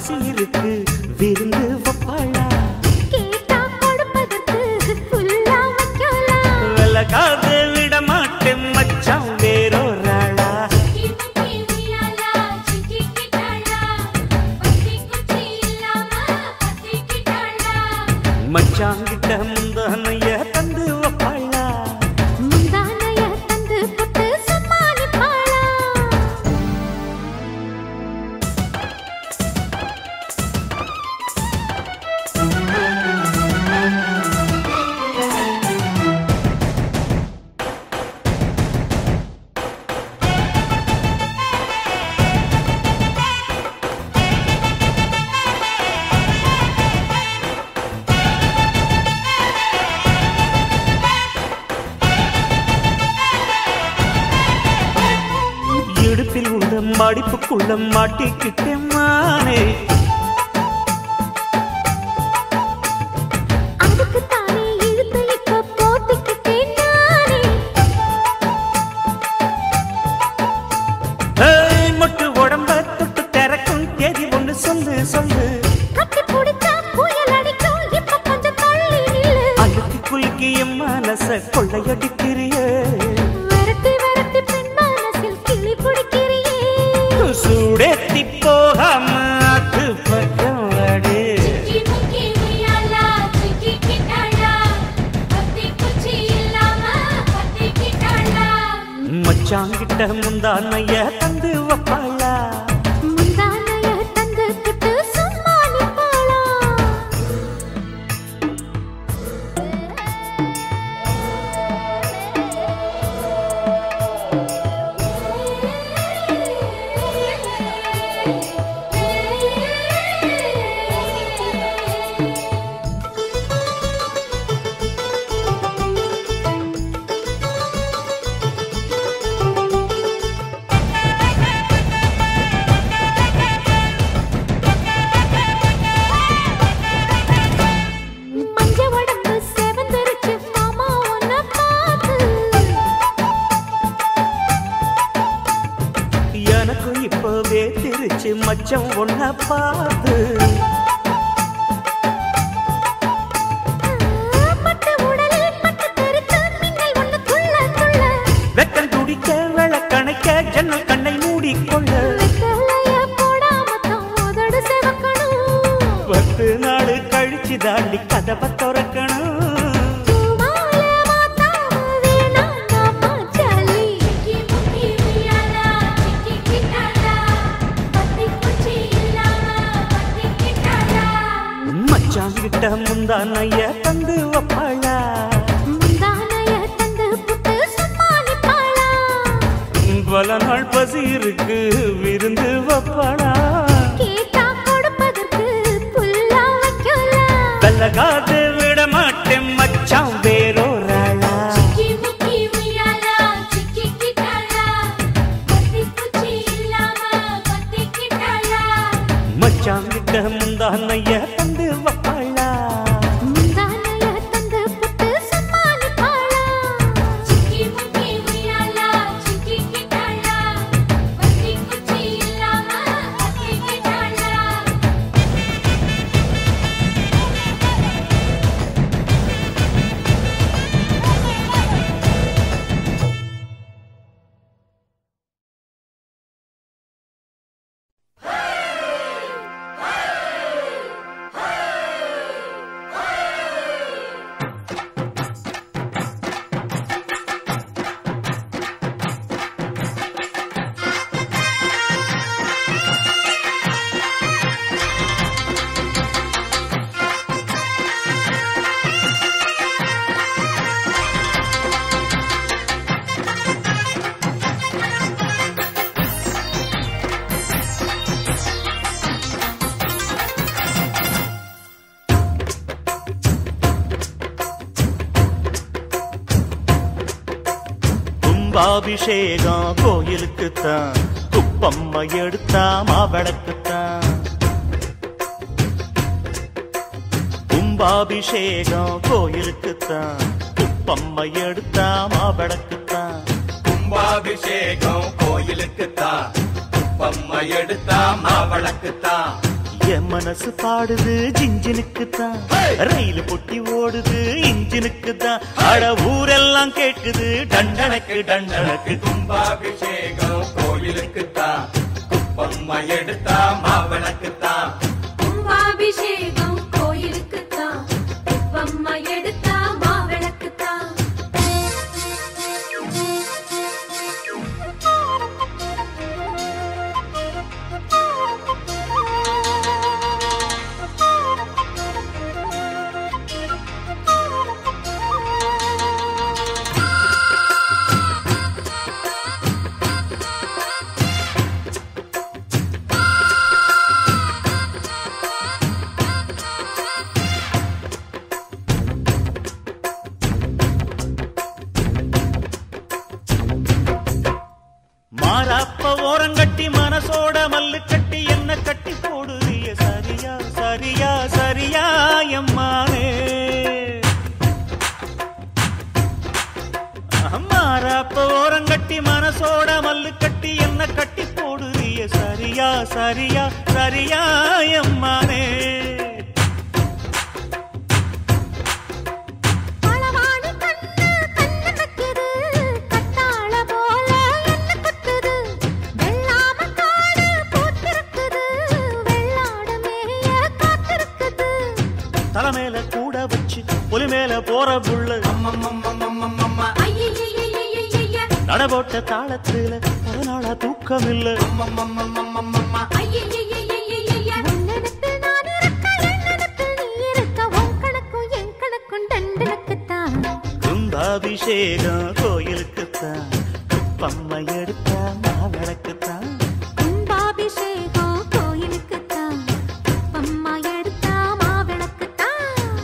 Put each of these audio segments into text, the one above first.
பசி இருக்கு விருந்து வப்பாளா கேட்டா கொடுப்பதற்கு புல்லா வைக்கலாம் விலகாது விட மாட்டேன் மச்சான் வேறொரு ஆளா மச்சாங்கிட்ட முந்தானைய தந்து வப்பாளா முந்தானைய தந்து புட்டு சமாளிப்பாளா இடுப்பில் உள்ள மடிப்புக்குள்ள மாட்டிக்கிட்டேன் மானே அதுக்கு தானே இழுத்து இப்ப போத்திக்கிட்டேன் நானே ஏய், மொட்டு உடம்ப தொட்டு திறக்கும் தேதி ஒண்ணு சொல்லு சொல்லு கட்டி பிடிச்சா புயல் அடிக்கும் இப்ப கொஞ்சம் தள்ளி நில்லு அழுத்தி குலுக்கி என் மனச கொள்ளையடிக்கிறிய விரட்டி விரட்டி பெண் மனசில் கிளி பிடிக்கிறியே சூடேத்தி போகாம அது பக்கம் வாடு மச்சாங்கிட்ட முந்தானைய தந்து வப்பாளா முந்தானைய தந்து புட்டு சமாளிப்பாளா மஞ்ச உடம்பு செவந்திருச்சு மாமா உன்னை பார்த்து எனக்கும் இப்பவே திருச்சு மச்சம் ஒன்ன பார்த்து பட்டு உடலில் பட்டு தெறித்து மின்னல் ஒண்ணு துள்ள துள்ள வெக்கம் துடிக்க விளக்கணைக்க ஜன்னல் கண்ணை மூடிக்கொள்ள வெத்தலைய போடாம தான் உதடு சிவக்கணும் பத்து நாள் கழிச்சு தாண்டி கதவை திறக்கணும் பூமால மாத்தாம வேணாம் நாம ஜாலி மச்சாங்கிட்ட முந்தானைய தந்து வப்பாளா முந்தானைய தந்து புட்டு சமாளிப்பாளா பல நாள் பசி இருக்கு விருந்து வப்பாளா கேட்டா கொடுப்பதற்கு புல்லா வைக்கலாம் கல்லகாது விட மாட்டேன் மச்சான் வேறொரு ஆளா மச்சாங்கிட்ட முந்தானைய தந்து வப்பாளா முந்தானைய தந்து புட்டு சமாளிப்பாளா கும்பாபிஷேகம் கோயிலுக்குத்தான் குப்பம்மா எடுத்தா மாவிளக்குத்தான் கும்பாபிஷேகம் கோயிலுக்குத்தான் குப்பம்மா எடுத்தா மாவிளக்குத்தான் கும்பாபிஷேகம் கோயிலுக்குத்தான் குப்பம்மை எடுத்தா மாவளக்குத்தான் என் மனசு பாடுது ஜிஞ்சினுக்கு தான் ரயில் பொட்டி ஓடுது இன்ஜினுக்கு தான் அட ஊரெல்லாம் கேக்குது டண்டனக்கு டண்டனக்கு கும்பாபிஷேகம் கோயிலுக்குத்தான் குப்பம்மா எடுத்தா மாவனுக்குத்தான் கும்பாபிஷேகம் கோயிலுக்குத்தான் உப்பம்மா எடுத்தா மாவிளக்குத்தான் மாறாப்ப ஓரங்கட்டி மனசோட மல்லு கட்டி என்ன கட்டி போடுறிய சரியா சரியா சரியா எம்மானே மாறாப்ப ஓரங்கட்டி மனசோட மல்லு கட்டி என்ன கட்டி போடுறிய சரியா சரியா சரியா எம்மானே பழவாணி கண்ணு கண்ணு வைக்குது கத்தாழ போல என்ன குத்துது வெள்ளாம காடு பூத்திருக்குது வெள்ளாடு மேய காத்திருக்குது தலைமையில கூட வச்சு புலி மேல போற புள்ள அம்மம்மம்மம்மம்மம்மம்மா ஐயையையையையைய நடபோட்ட தாளத்துல பல நாளா தூக்கம் இல்ல அம்மம்மம்மம்மம்மம்மா ஐயையையையையைய உன்னிடத்தில் நான் இருக்க என்னிடத்தில் நீ இருக்க உன் கணக்கும் என் கணக்கும் தண்டனுக்குத்தான் கும்பாபிஷேகம் கோயிலுக்குத்தான் குப்பம்மை எடுத்தா மாவிளக்குத்தான் கும்பாபிஷேகம் கோயிலுக்குத்தான் உப்பம்மா எடுத்தா மாவிளக்குத்தான்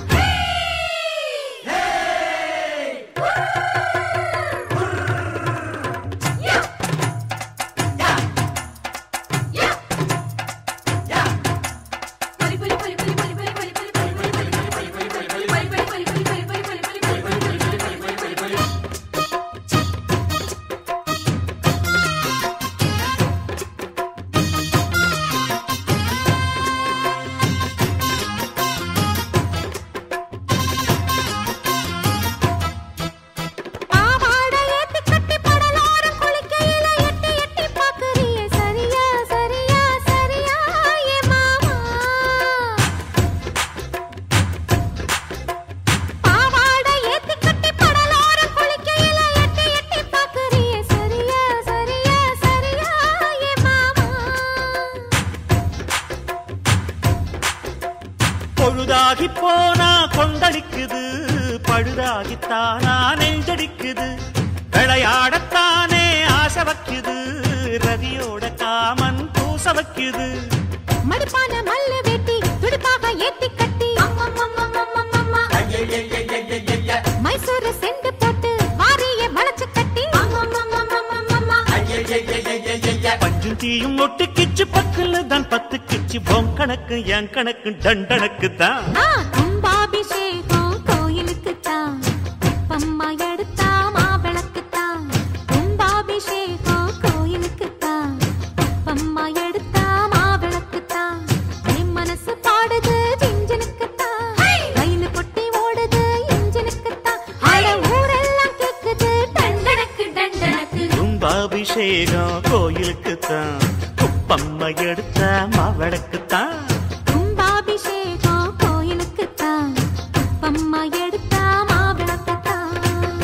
பாவாடை ஏத்தி கட்டி படலோரம் குளிக்கையில எட்டி எட்டி பாக்குறியே சரியா சரியா சரியா ஏ மாமா பாவாடை ஏத்தி கட்டி படலோரம் குளிக்கையில எட்டி எட்டி பாக்குறியே சரியா சரியா சரியா ஏ மாமா பொழுதாகி போனா கொந்தளிக்குது பழுதாகித்தானா நெஞ்சடிக்குது விளையாடத்தானே ஆசை வைக்குது ரதியோட காமன் பூச வைக்குது மடிப்பான மல்லு வெட்டி துடுப்பாக ஏத்தி கட்டி ஐயையையையையைய மைசூரு செண்டு போட்டு வாரிய வளைச்சு கட்டி ஐயையையையையைய பஞ்சும் தீயும் ஒட்டு கிச்சு பக்கல தான் பத்து கிச்சு பொன் கணக்கு என் கணக்கு டண்டனக்கு தான் ஆ, கும்பாபிஷேகம் கோயிலுக்குத்தான் உப்பம்மா எடுத்தா மாவிளக்குத்தான் கும்பாபிஷேகம் கோயிலுக்குத்தான் உப்பம்மா எடுத்தா மாவிளக்குத்தான் என் மனசு பாடுது ஜிஞ்சனுக்குத்தான் ரயில் பொட்டி ஓடுது இன்ஜினுக்குத்தான் அட ஊரெல்லாம் கேக்குது டண்டனக்கு டண்டனக்கு கும்பாபிஷேகம் கோயிலுக்குத்தான் குப்பம்மை எடுத்த மாவிளக்குத்தான் கும்பாபிஷேகம் கோயிலுக்குத்தான் உப்பம்மா எடுத்தா மாவிளக்குத்தான்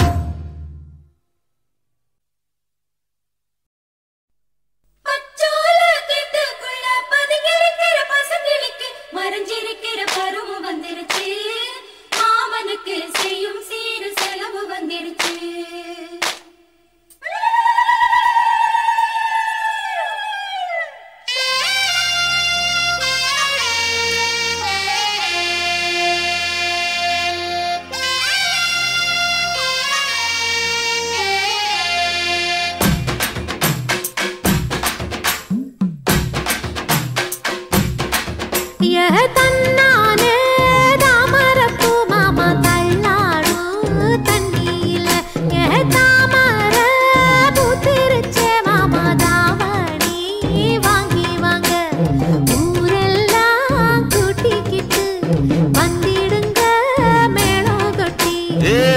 பச்சோல கிட்டுக்குள்ள பதுங்கிருக்கிற பசுங்கிளிக்கு மறைஞ்சிருக்கிற பருவம் வந்துருச்சு மாமனுக்கு செய்யும் சீரு செலவு வந்துருச்சு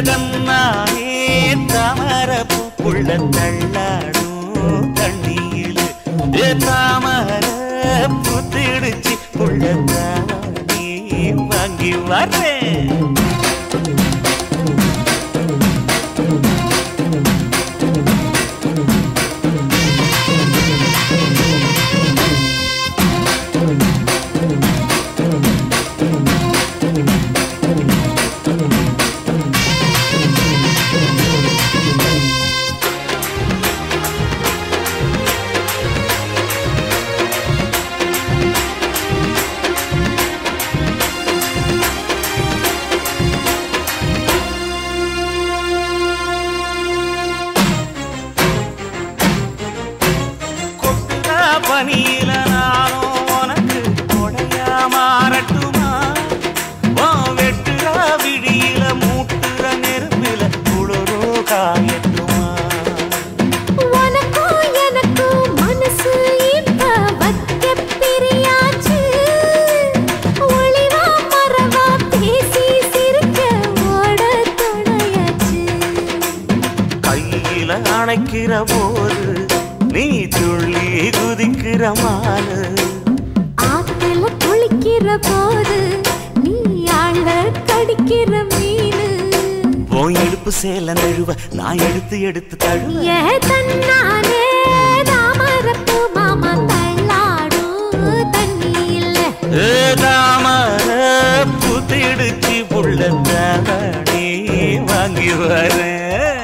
ஏதன்னானே தாமர பூக்குள்ள தள்ளாடும் தண்ணியில் ஏ தாமர புத்திடுச்சு புள்ள தானே வாங்கி வரேன் கொட்டுற பனியில நானும் உனக்கு கொடையா மாறட்டுமா வா வெட்டுற விழியில மூட்டுற நெருப்பில குளிரோ காயட்டுமா உனக்கும் எனக்கும் மனசு இப்ப வைக்க பிரியாச்சு ஒளிவா மறவா பேசி சிரிக்க ஓட துணையாச்சு கையில அணைக்கிற போது நீ துள்ளி குதிக்கிற மானு ஆத்துல குளிக்கிற போது நீ ஆள கடிக்கிற மீனு உன் இடுப்பு சேல நழுவ நான் எடுத்து எடுத்து தழுவ ஏ தன்னாலே தாமரப்பு மாமா தள்ளாடும் தண்ணி இல்ல தாமர புத்திடுச்சு புள்ள தானே வாங்கி வரேன்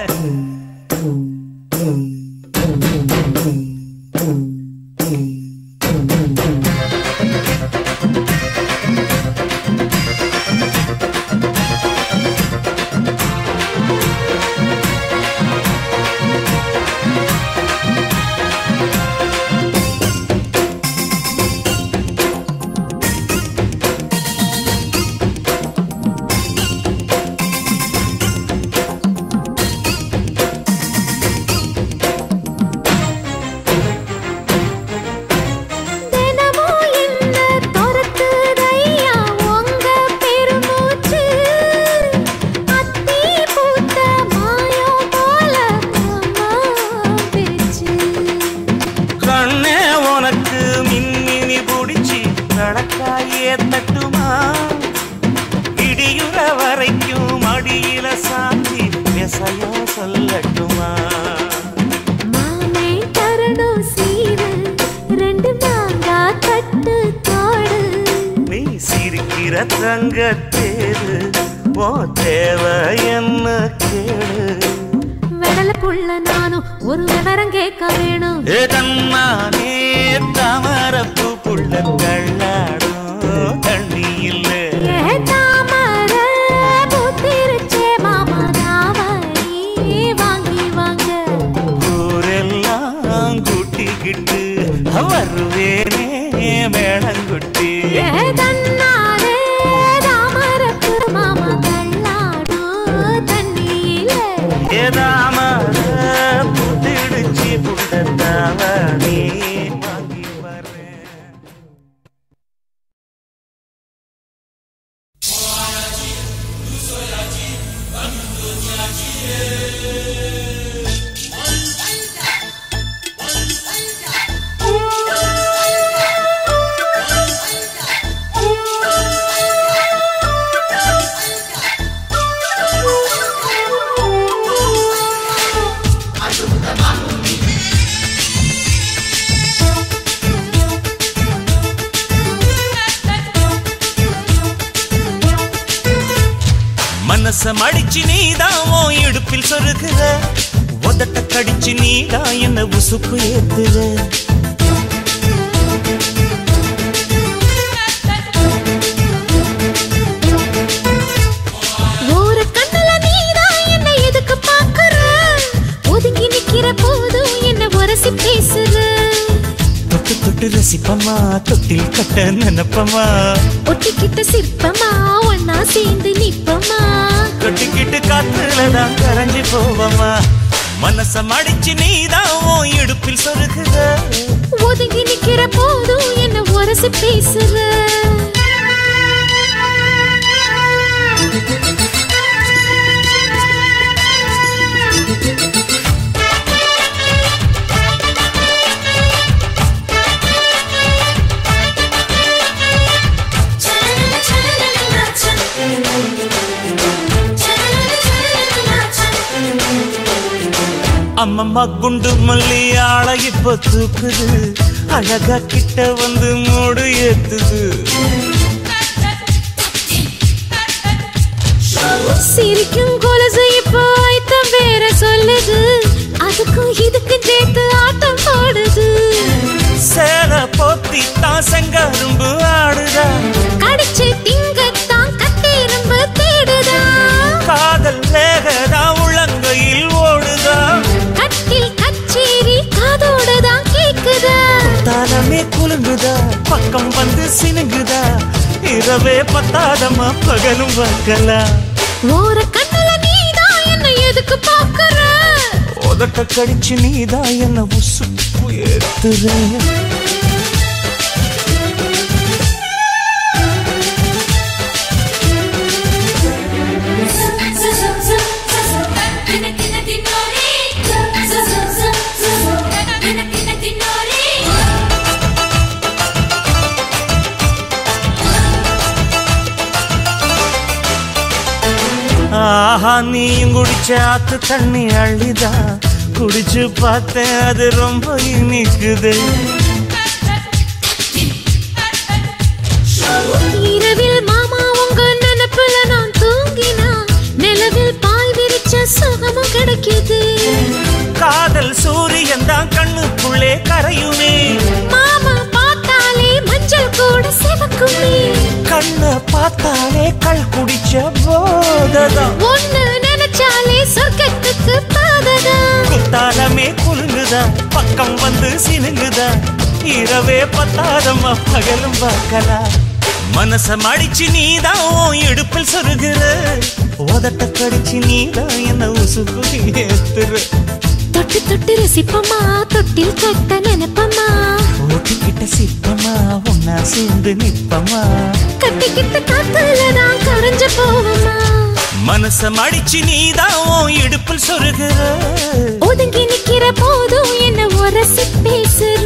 தினமும் என்ன துரத்துதையா உங்க பெருமூச்சு அத்தி பூத்த மாயம் போல மாமா பிரிச்சு கண்ணே உனக்கு மின்மினி புடிச்சு நடக்காயே தட்டுமா இடியுற வரைக்கும் அடியில சாந்தி விசையோ சொல்லட்டுமா மாமே தரணும் சீரு ரெண்டு மாங்கா கட்டு தோடு நீ சிரிக்கிற தங்க தேரு ஓ தேவை என்ன கேளு வெடல புள்ள நானும் ஒரு விவரம் கேட்க வேணும் ஏ தன்னானே தாமரப்பு புள்ள கள்ளாடும் தண்ணி இல்லை ஏ தாமர புத்திருச்சே மாமா நாவரி வாங்கி வாங்க ஊரெல்லாம் கூட்டிக்கிட்டு வருவேனே மேளங்குட்டி ஏ தன்னாலே தாமரப்பு மாமா தள்ளாடும் தண்ணியில ஏதாமர புத்திடுச்சு புட்டத்தாவணி வாங்கி வரேன் மனச மடிச்சு நீதான் உன் இடுப்பில் சொருகுற உதட்ட கடிச்சு நீதான் என்ன உசுப்பு ஏத்துற ஒரு கண்ணுல நீதான் என்ன எதுக்கு பாக்குற ஒதுங்கி நிக்கிற போதும் என்ன உரசி பேசுற தொட்டு தொட்டு ரசிப்பமா தொட்டில் கட்ட நினைப்பமா ஒட்டிக்கிட்ட சிற்பமா ஒன்னா சேர்ந்து நிப்பமா கொட்டிக்கிட்டு காத்துலதான் கரைஞ்சு போவமா மனச மடிச்சு நீதான் உன் இடுப்பில் சொருகுற ஒதுங்கி நிக்கிற போதும் என்ன உரசி பேசுற அம்மம்மா குண்டு மல்லி ஆளை இப்ப தூக்குது அழகா கிட்ட வந்து மூடு ஏத்துது சிரிக்கும் கொலுசு இப்போ ஐத்தம் வேற சொல்லுது அதுக்கும் இதுக்கும் சேர்த்து ஆட்டம் போடுது சேலை போத்தி தான் செங்கரும்பு ஆடுதா கடிச்சு திங்கத்தான் கட்டெரும்பு தேடுதா காதல் வேகதா உள்ளங்கையில் ஓடுதா கட்டில் கச்சேரி காதோட தான் கேக்குதா தாளமே குலுங்குதா பக்கம் வந்து சினுங்குதா இரவே பத்தாதம்மா பகலும் பார்க்கலாம் ஓர கண்ணுல நீதான் என்ன எதுக்கு பாக்குற உதட்ட கடிச்சு நீதான் என்ன உசுப்பு ஏத்துற ஆஹா நீயும் குடிச்ச ஆத்து தண்ணி அள்ளிதா குடிச்சு பார்த்தேன் அது ரொம்ப இனிக்குது இரவில் மாமா உங்க நினைப்புல நான் தூங்கினா நிலவில் பாய் விரிச்ச சுகமும் கிடைக்குது காதல் சூரியன் தான் கண்ணுக்குள்ளே கரையுமே மாமா பார்த்தாலே மஞ்சள் கூட சிவக்குமே கண்ணை பார்த்தாலே கள் குடிச்ச போததான் ஒண்ணு நினைச்சாலே சொர்க்கத்துக்கு பாததா குத்தாலமே குலுங்குதா பக்கம் வந்து சினுங்குதா இரவே பத்தாதம்மா பகலும் பார்க்கலாம் மனச மடிச்சு நீதான் உன் இடுப்பில் சொருகிற உதட்ட கடிச்சு நீதான் என்ன உசுப்பு ஏத்துற தொட்டு தொட்டு ரசிப்பமா தொட்டில் கட்ட நினைப்பமா ஓட்டிக்கிட்ட சிப்பமா ஒன்னா சேர்ந்து நிப்பமா கட்டிக்கிட்ட காத்துல நான் கரைஞ்சு போவமா மனச மடிச்சு நீதான் உன் இடுப்பில் சொருகிற ஒதுங்கி நிக்கிற போதும் என்ன உரசி பேசுற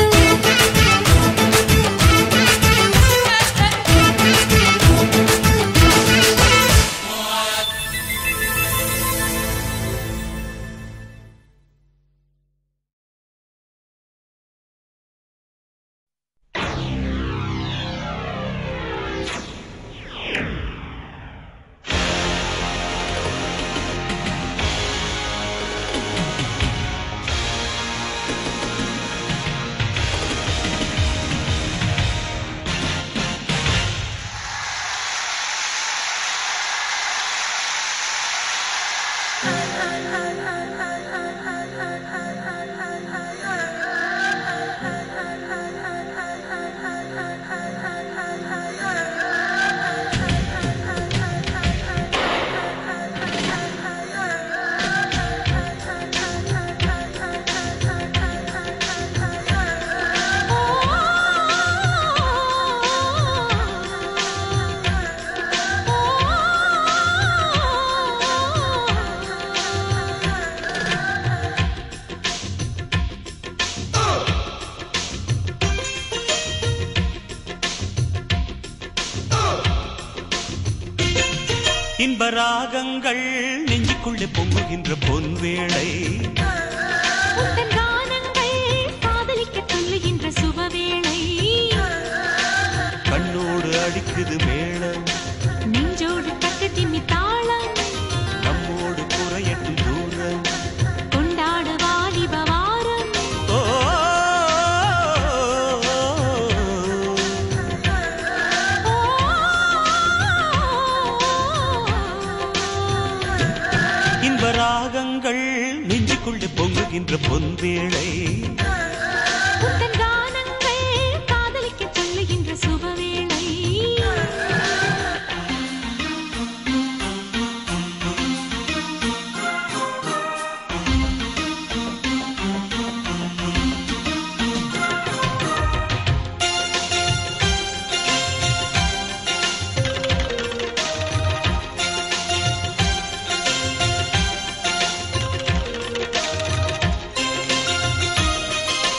இன்ப ராகங்கள் நெஞ்சுக்குள்ளே பொங்குகின்ற பொன்வேளை உந்தன் கானங்கள் காதலிக்க சொல்லுகின்ற சுபவேளை கண்ணோடு அடிக்குது மேளம் நெஞ்சோடு தட்டு திம்மி தாளம் நம்மோடு குறையட்டும் தூரம் கொண்டாட வாலிப வாரம் ஓ, இன்ப ராகங்கள் நெஞ்சுக்குள்ளே பொங்குகின்ற பொன்வேளை உந்தன் கானங்கள் காதலிக்க சொல்லுகின்ற சுபவேளை ஆ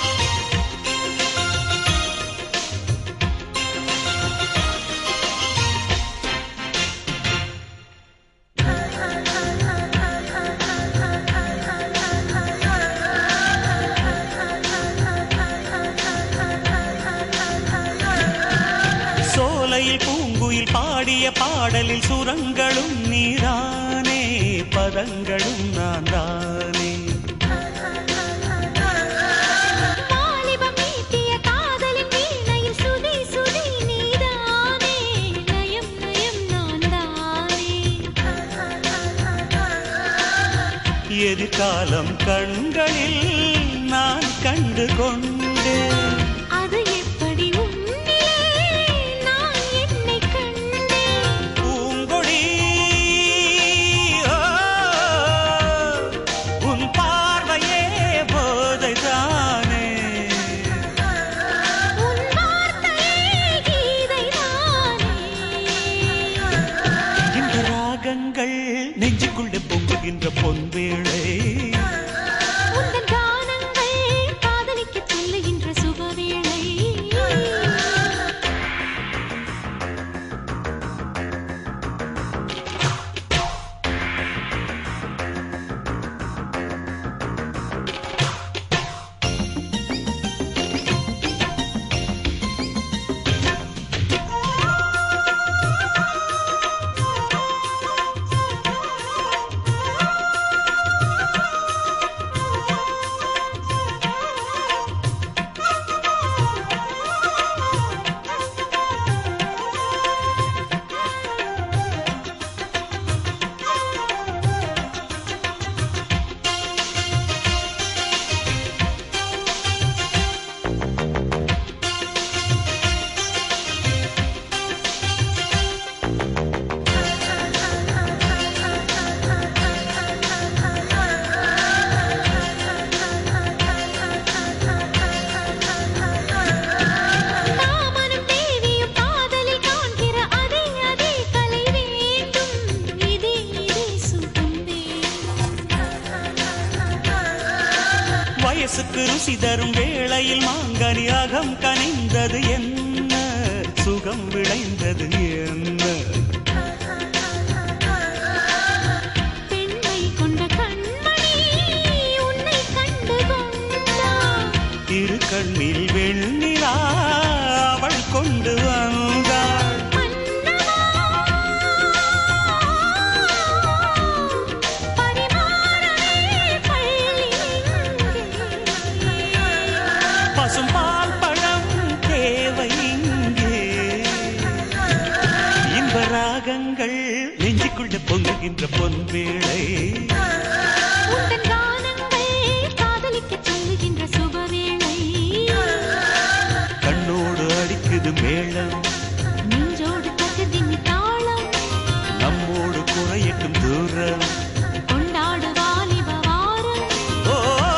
பதங்களும் நீதானே பதங்களும் நான் தானே வாலிபம் மீட்டிய காதலின் வீணையில் சுதி சுதி நீதானே லயம் லயம் நான் தானே எதிர்காலம் கண்களில் நான் கண்டு கொண்டேன் அது எப்படி உன்னிலே நான் என்னை கண்டேன் பூங்கொடி ஓ, உன் பார்வையே போதைதானே உன் வார்த்தையே கீதைதானே இந்த ராகங்கள் நெஞ்சுக்குள்ளே பொங்குகின்ற பொன்வேளை உந்தன் கானங்கள் காதலிக்கச் சொல்லுகின்ற சுபவேளை காமனும் தேவியும் காதலில் காண்கிற அதே அதே கலை வேண்டும் இதே இதே சுகம் வயசுக்கு ருசி தரும் வேளையில் மாங்கனி அகம் கனிந்தது என்ன சுகம் விளைந்தது என்ன பெண்மை கொண்ட கண்மணி உன்னை கண்டு கொண்டான் இரு கண்ணில் வெண்ணிலா அவள் கொண்டு வந்தாள் மன்னவா பரிமாறவே பள்ளி பசும்பால் பழம் தேவை இங்கே இன்ப ராகங்கள் நெஞ்சுக்குள்ள பொங்குகின்ற பொன்வேளை உந்தன் கானங்கள் காதலிக்கச் சொல்லுகின்ற சுபவேளை கண்ணோடு அடிக்குது மேளம் நெஞ்சோடு தகுதின் தாளம் நம்மோடு குறையட்டும் தூரம் கொண்டாடு வாலிப வாரம் ஓ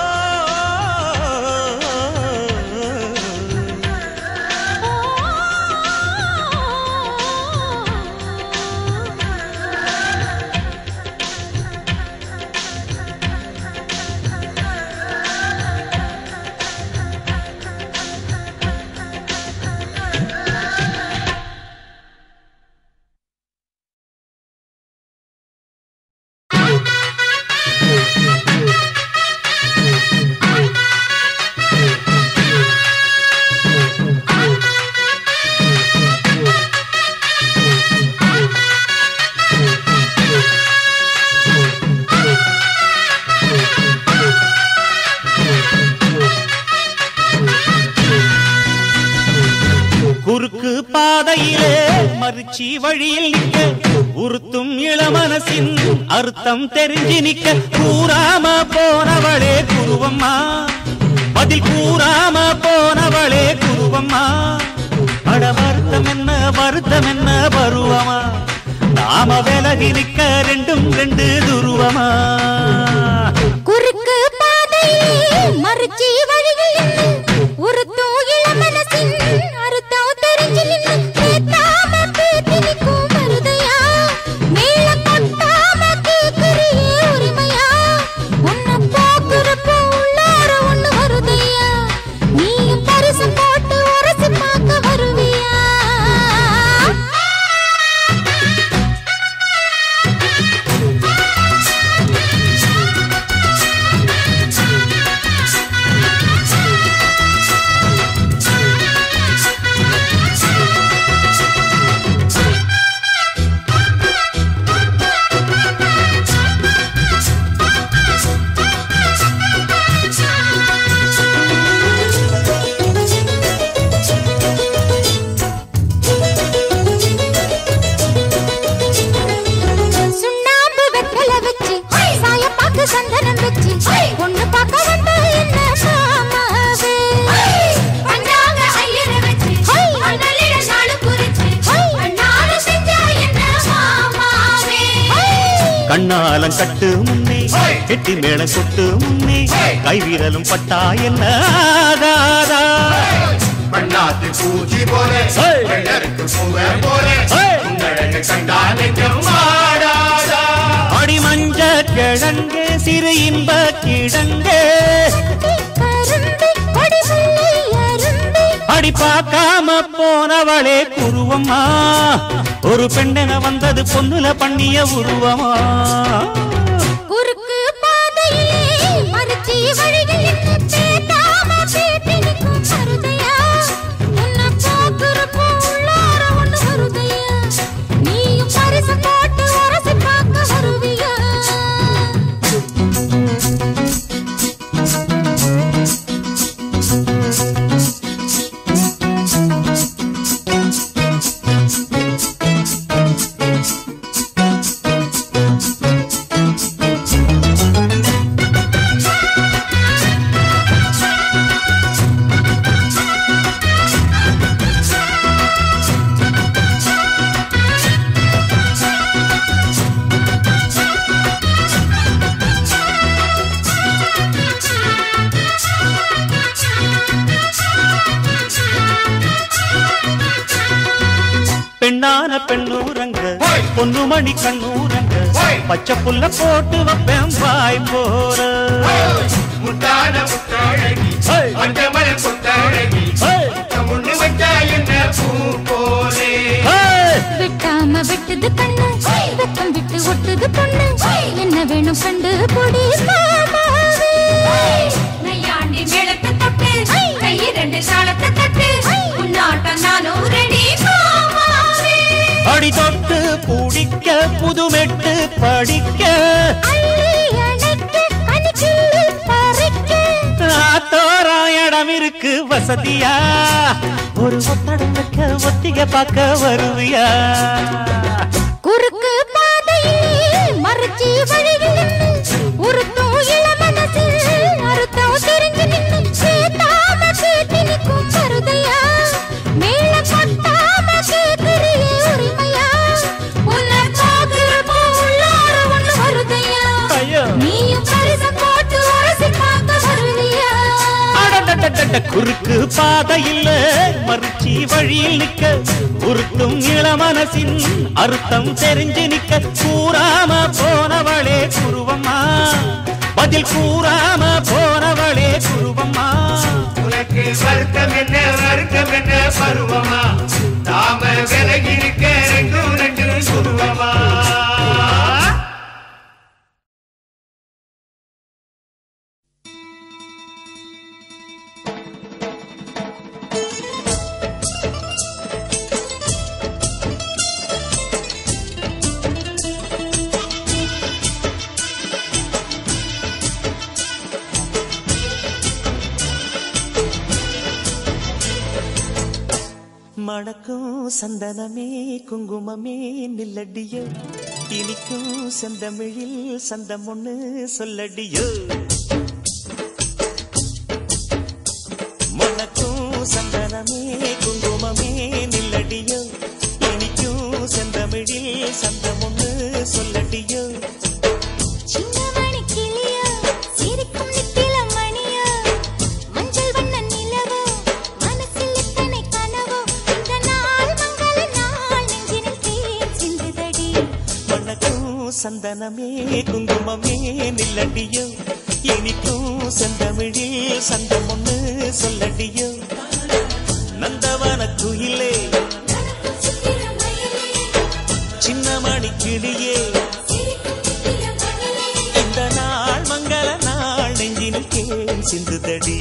குறுக்கு பாதையிலே மறிச்சி வழியில் நிக்க உறுத்தும் இளமனசின் அர்த்தம் தெரிஞ்சு நிக்க கூறாம போனவளே குருவம்மா பதில் கூறாம போனவளே குருவம்மா அட வருத்தம் என்ன வருத்தம் என்ன பருவமா நாம விலகி நிக்க ரெண்டும் ரெண்டு துருவமா குறுக்கு பாதையிலே மறுச்சி வழியில் நின்னு உறுத்தும் இளமனசின் அறுத்தம் தெரிஞ்சு நின்னு பேத்தாம பேத்தி நிக்கும் மருதையா மேளம் கொட்டாம கேக்குறியே உரிமையா உன்னை பாக்குறப்போ உள்ளார ஒண்ணு வருதையா நீயும் பரிசு போட்டு உரசி பார்க்க வருவியா ஆ கண்ணாலம் கட்டு முன்னே ஹோய்! கெட்டி மேளம் கொட்டு முன்னே ஹோய்! கைவிரலும் பட்டா என்ன ஆகாதா? பண்ணாத்து பூச்சி போல ஹோய்! வெள்ளருக்கு பூவ போல ஹோய்! உங்களழகு கண்டா நெஞ்சம் ஆடாதா அடி மஞ்ச கிழங்கே சிறு இன்ப கிழங்கே கரும்பு கொடி முல்லை அரும்பு அடி பார்க்காம போனவளே குருவம்மா ஒரு பெண்ணென வந்தது பொண்ணுல பண்ணிய உருவமா குறுக்கு பாதையிலே மறுச்சி வழியில் நின்னு பேசாம பேசி நிற்கும் மருதையா. உன்னை பார்க்கிறப்போ உள்ளார ஒண்ணு வருதையா. நீயும் பரிசு போட்டு உரசி பார்க்க வருவியா பெண்ணான பெண்ணூரங்க ஹோய்! பொண்ணு மணி கண்ணூரங்க ஹோய்! பச்சை புல்ல போட்டு வைப்பேன் வாய் போற முத்தான முத்தழகி ஹோய்! மஞ்சமல கொத்தழகி ஹோய்! முன்னு வச்சா என்ன பூ போலே ஹேய்! விட்டாம விட்டது கண்ணு வெக்கம் விட்டு ஒட்டுது பொண்ணு என்ன வேணும் கண்டு பொடி மாமாவே நையாண்டி மேளத்தை தொட்டு கை ரெண்டு தாளத்தை தட்டு உன்னாட்டம் நானும் ரெடி மாமாவே அடி தொட்டு பிடிக்க புதுமெட்டு படிக்க அள்ளி அணைக்க பனிக்கிள்ளி பறிக்க ஆத்தோரா இடம் இருக்கு வசதியா ஒரு ஒத்தடம் வைக்க ஒத்திக பார்க்க வருவியா குறுக்கு பாதையிலே மறுச்சி வழியில் நின்னு உருத்தும் இளமனசில் அறுத்தம் தெரிஞ்சு நின்னு சேத்தாம கேட்டு நிற்கும் மருதையா மேல கொட்டாம கேட்கிறியே உரிமையா உன்னை பார்க்கிறப்போ உள்ளார ஒண்ணு வருதையா ஐயோ நீயும் பரிசம் போட்டு உரசி பார்க்க வருவியா அடடடடட, குறுக்கு பாதையில் மறுச்சி வழியில் நிக்க உருட்டும் இளமனசின் அர்த்தம் தெரிஞ்சு நிக்க கூறாம போனவளே குருவம்மா பதில் கூறாம போனவளே குருவம்மா உனக்கு வருத்தம் என்ன வருத்தம் என்ன பருவமா நாம விலகி இருக்க ரெண்டும் ரெண்டு சுருவமா மணக்கும் சந்தனமே குங்குமமே நில்லடியோ இனிக்கும் செந்தமிழில் சந்தம் ஒண்ணு சொல்லடியோ மணக்கும் சந்தனமே குங்குமமே நில்லடியோ இனிக்கும் செந்தமிழில் சந்தம் ஒண்ணு சொல்லடியோ சின்ன மணி கிளியோ சிரிக்கும் நித்தில மணியோ மஞ்சள் வண்ண நிலவோ மனசில் எத்தனை கனவோ இந்த நாள் மங்கள நாள் நெஞ்சினில் தேன் சிந்துதடி மணக்கும் சந்தனமே குங்குமமே நில்லடியோ இனிக்கும் செந்தமிழில் சந்தம் ஒண்ணு சொல்லடியோ நந்தவன குயிலே சின்ன மணி கிளியே இந்த நாள் மங்கள நாள் நெஞ்சினில் தேன் சிந்துதடி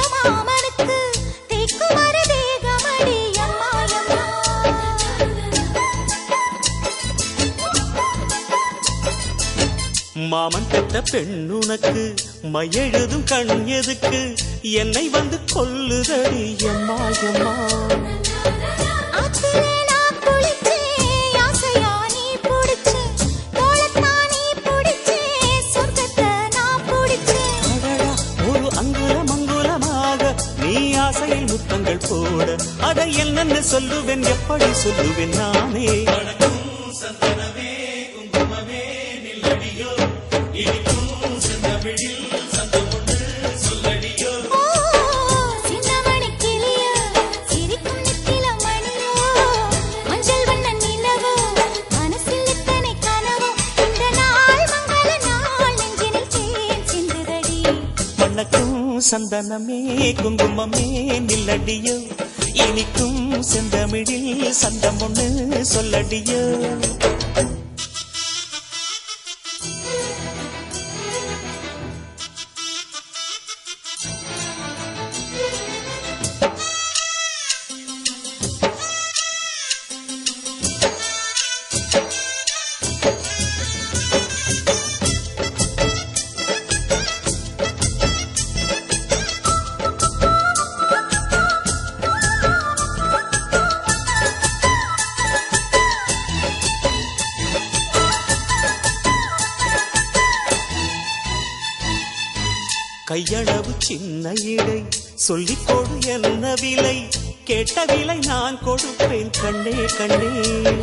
மாமனுக்கு தேக்குமர தேகமடி அம்மா அம்மா மாமன் பெத்த பெண்ணுனக்கு மையெழுதும் கண் எதுக்கு என்னை வந்து கொல்லுதடி எம்மா எம்மா ஆத்திலே நான் குளிச்சேன், ஆசையா நீ புடிச்சே, தோளத்தான் நீ புடிச்சே, சொர்க்கத்தை நான் புடிச்சேன். அடடா, ஒரு அங்குலம் அங்குலமாக நீ ஆசையில் முத்தங்கள் போட அதை என்னென்ன சொல்லுவேன் எப்படி சொல்லுவேன் நானே ஓ, சின்னமணி கிளியோ, சிரிக்கும் நித்தில மணியோ, மஞ்சள் வண்ண நிலவோ, மனசில் இத்தனை கனவோ, இந்த நாள் மங்கள நாள் நெஞ்சினில் தேன் சிந்துதடி. மணக்கும் சந்தனமே குங்குமமே நில்லடியோ இனிக்கும் செந்தமிழில் சந்தம் ஒண்ணு சொல்லடியோ கையளவு சின்ன இடை சொல்லிக் கொடு என்ன விலை கேட்ட விலை நான் கொடுப்பேன் கண்ணே கண்ணே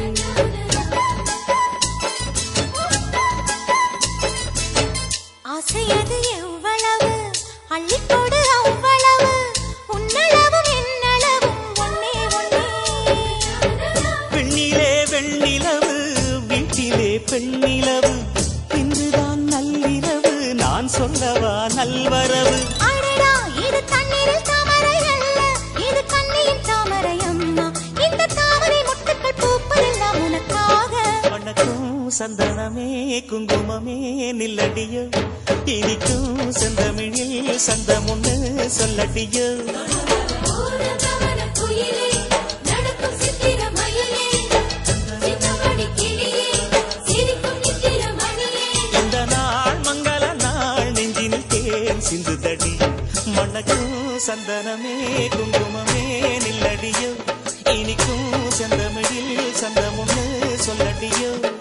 ஆசையது எவ்வளவு அள்ளிக்கொடு அவ்வளவு உன்னளவும் என்னளவும் ஒன்னே ஒன்னே பெண்ணிலே வெண்ணிலவு வீட்டிலே பெண்ணிலவு இன்றுதான் நள்ளிரவு நான் சொல்லவா நல்வரவு அடடா இது தண்ணீரில் தாமரை அல்ல இது கண்ணியின் தாமரை அம்மா இந்த தாமரை முட்டுக்கள் பூப்பதெல்லாம் உனக்காக வணக்கம் சந்தனமே குங்குமமே நில்லடியோ இனிக்கும் செந்தமிழில் சந்தம் ஒண்ணு சொல்லடியோ ஊரகவன குயிலே, நடக்கும் சித்திர மயிலே, சின்னமணி கிளியே, சிரிக்கும் நித்திர மணியே. இந்த நாள் மங்கள நாள் நெஞ்சினில் தேன் சிந்துதடி மணக்கும் சந்தனமே குங்குமமே நில்லடியோ இனிக்கும் செந்தமிழில் சந்தம் ஒண்ணு சொல்லடியோ